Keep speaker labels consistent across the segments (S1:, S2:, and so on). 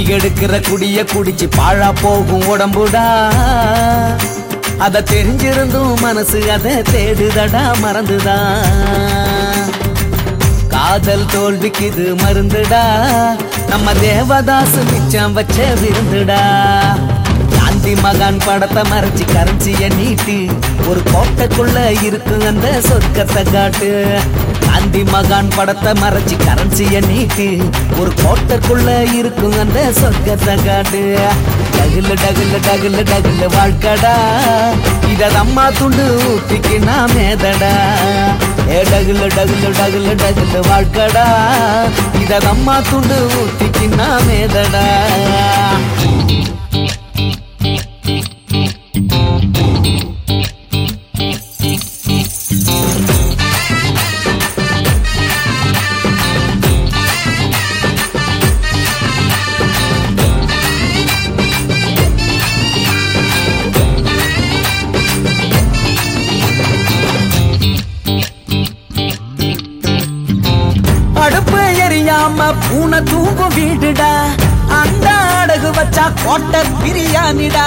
S1: எடுக்கிற குடிய குடிச்சு பாழா போகும் உடம்புடா அத தெரிஞ்சிருந்தும் மனசு அதை தேடுதடா மறந்துதா காதல் தோல்விக்கு இது மருந்துடா நம்ம தேவதாசு மிச்சம் வச்ச விருந்துடா காந்தி மகான் படத்தை மறைச்சு கரன்சிய நீட்டு ஒரு கோட்டைக்குள்ள இருக்கு அந்த சொர்க்கத்தை காட்டு காந்தி மகான் படத்தை மறைச்சு கரன்சிய நீட்டு ஒரு கோட்டைக்குள்ள இருக்கும் அந்த சொர்க்கத்தை காட்டு டகுல டகுல டகுல டகுல வாழ்க்கடா இத அம்மா துண்டு ஊத்திக்கு நான் மேதடா ஏ டகுல டகுல டகுல டகுல வாழ்க்கடா இத அம்மா துண்டு ஊத்திக்கு நான் மேதடா அடுப்பு எரியாம பூனை தூங்கும் வீடுடா அந்த அடகு வச்சா கோட்டை பிரியாணிடா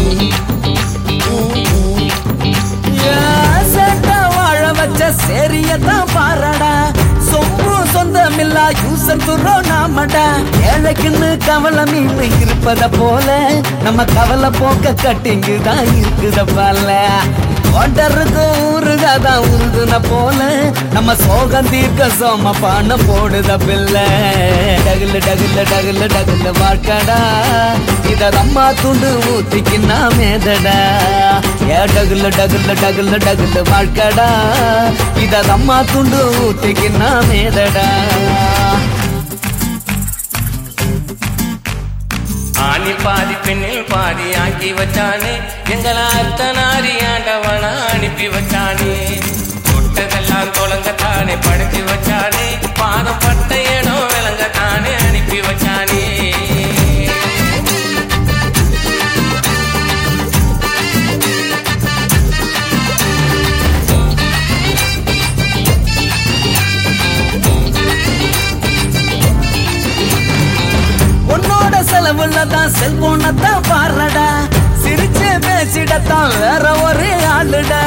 S1: ஏசட்ட வாழ வச்ச சேரியத்தான் பாரடா சொம்பு சொந்தமில்லா யூசர் துறோ நாமடா ஏழைக்குன்னு கவலை மீன் இருப்பத போல நம்ம கவலை போக்க கட்டிங்கு தான் இருக்குத போல ஓட்டருக்கு ஊருகாதான் உருதுன போல நம்ம சோகம் தீர்க்க சோம பான போடுத பிள்ளை டகுல டகுல டகுல டகுல வாழ்க்கடா இத அம்மா துண்டு ஊத்திக்கு நான் மேதடா ஏ டகுல டகுல டகுல டகுல வாழ்க்கடா இத அம்மா துண்டு ஊத்திக்கு நான் மேதடா
S2: ஆணில் பாதி பெண்ணில் பாதி ஆக்கி வச்சானே எங்களை அர்த்தனாரி ஆண்டவனா அனுப்பி வச்சானே தொட்டதெல்லாம் தொலங்கத்தானே படைச்சு வச்சானே பாதம் பட்ட இடம் விளங்கத்தானே அனுப்பி வச்சானே
S1: உன்னோட செலவுல தான் செல்போனை தான் பாருடா சிரிச்சு பேசிடத்தான் வேற ஒரு ஆளுடா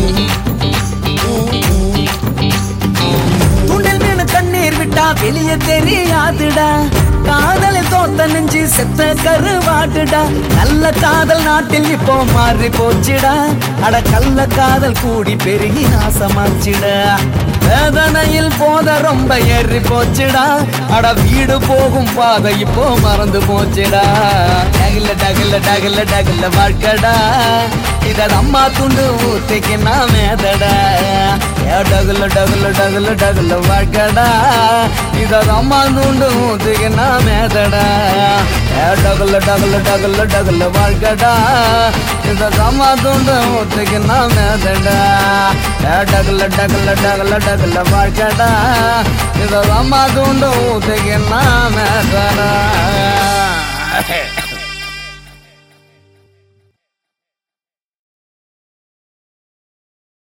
S1: துண்டில் மீன் தண்ணீர் விட்டா வெளியே தெரியாதுடா காதலில் தோத்த நெஞ்சு செத்த கருவாட்டுடா நல்ல காதல் நாட்டில் இப்போ மாறி போச்சுடா அட கள்ள காதல் கூடி பெருகி நாசமாச்சுடா வேதனையில் போத ரொம்ப ஏறி போச்சுடா அட வீடு போகும் பாதை இப்போ மறந்து போச்சுடா டகுல டகுல டகுல டகுல வாழ்க்கடா இத அம்மா துண்டு ஊத்திக்கு நான் மேதடா ஏ டகுல டகுல டகுல டகுல வாழ்க்கடா இத அம்மா துண்டு ஊத்திக்கு நான் மேதடா ஏ டகுல டகுல டகுல டகுல வாழ்க்கடா இத அம்மா துண்டு ஊத்திக்கு நான் மேதடா ஏ டகுல டகுல டகுல டகுல வாழ்க்கடா இத அம்மா துண்டு ஊத்திக்கு நான் மேதடா